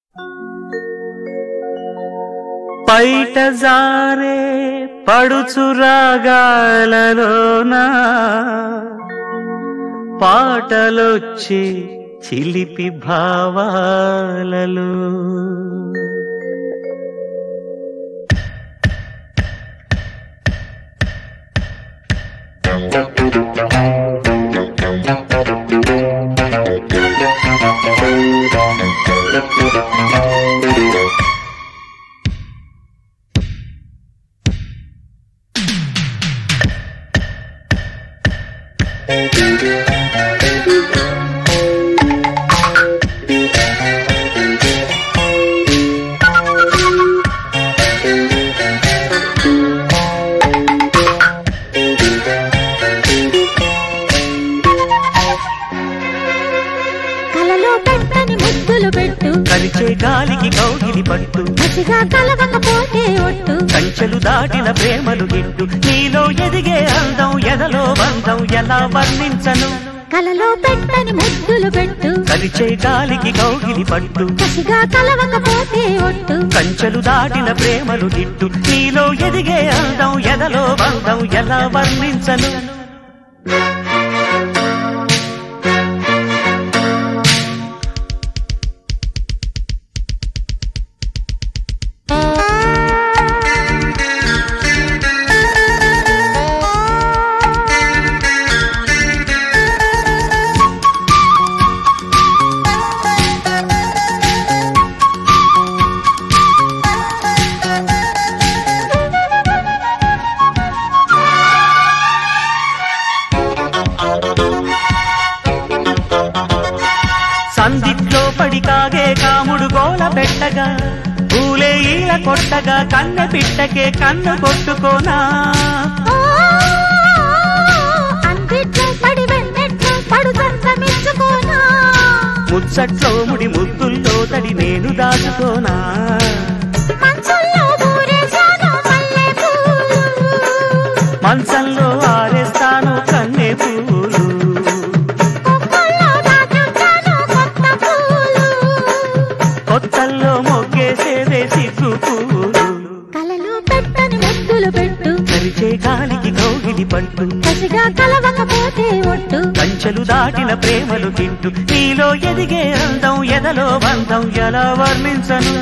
పైట జారే పడుచు రాగాలలోన పాటలొచ్చి చిలిపి భావాలలో కలలో పెట్టని ముద్దులు పెట్టు కలిచే గాలికి కౌగిలి పట్టు మసిగా కలవకపోతే ఒట్టు కంచెలు దాటిన ప్రేమలు గిట్టు నీలో ఎదిగే అందం ఎదలో బంధం ఎలా వర్ణించను కలలో పెట్టని ముద్దులు పెట్టు కలిచే గాలికి కౌగిలి పట్టు కసిగా కలవకపోతే ఒట్టు కంచెలు దాటిన ప్రేమలు గిట్టు నీలో ఎదిగే అందం ఎదలో బంధం ఎలా వర్ణించను సందిట్లో పడి కాగే కాముడు గోల పెట్టగా పూలే ఈల కొట్టగా కన్నె పిట్టకే కన్ను కొట్టుకోనా ఓ, అందిట్లో పడి వెన్నెట్లో పడు సంతమించుకోనా ముచ్చట్లో ముడి ముద్దుల్లో తడి నేను దాచుకోనా మంచుల్లో ఊరేశాను మల్లె పూలు మంచంలో ఆరేస్తాను కన్నె పూలు కొమ్మల్లో దాచుంటాను కొత్త పూలు కొత్తల్లో మొగ్గేసేదే సిగ్గు పూలు కలలో పెట్టని ముద్దులు పెట్టు కలిచే గాలికి కౌగిలి పట్టు కసిగా కలవకపోతే ఒట్టు కంచెలు దాటిన ప్రేమలు తింటూ నీలో ఎదిగే అందం ఎదలో బంధం ఎలా వర్ణించను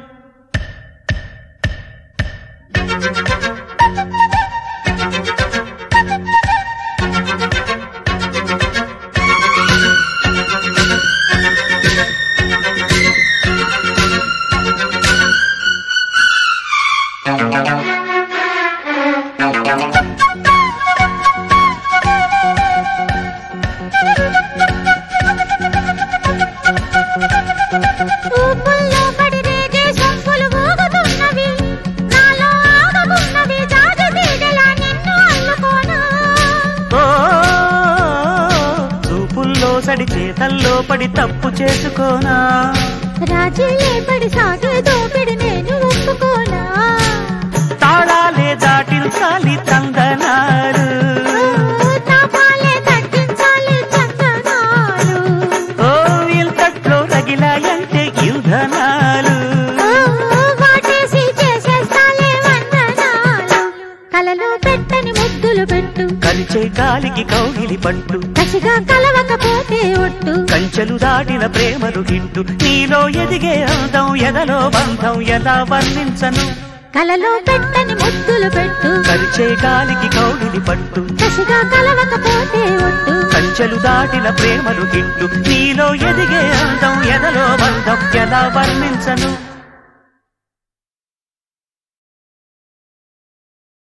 ఊపుల్లో పడి రేగే సొంపులు ఊగుతున్నవి నాలో ఆగమున్నవి జాజి తీగలా నిన్ను అల్లుకోనా ఓ చూపుల్లో సడి చేతల్లో పడి తప్పు చేసుకోనా రాజీలే పడి సాగే దోపిడి నేను ఒప్పుకోనా తాళాలే దాటించాలి తందనాలు ఓ, తాపాలే తగ్గించాలి చందనాలు ఓ ఇంతట్లో రగిలాయంటే ఇంధనాలు ఓ, వాటేసి చేసేస్తాలే వందనాలు కలలో పెట్టని ముద్దులు పెట్టు కలిచే గాలికి కౌగిలి పట్టు కసిగా కలవకపోతే ఒట్టు కంచెలు దాటిన ప్రేమలు గిట్టు నీలో ఎదిగే అందం ఎదలో బంధం ఎలా వర్ణించను కలలో పెట్టని ముద్దులు పెట్టు కలిచే గాలికి కౌగిలి పట్టు కసిగా కలవకపోతే ఒట్టు కంచెలు దాటిన ప్రేమలు గిట్టు నీలో ఎదిగే అందం ఎదలో బంధం ఎలా వర్ణించను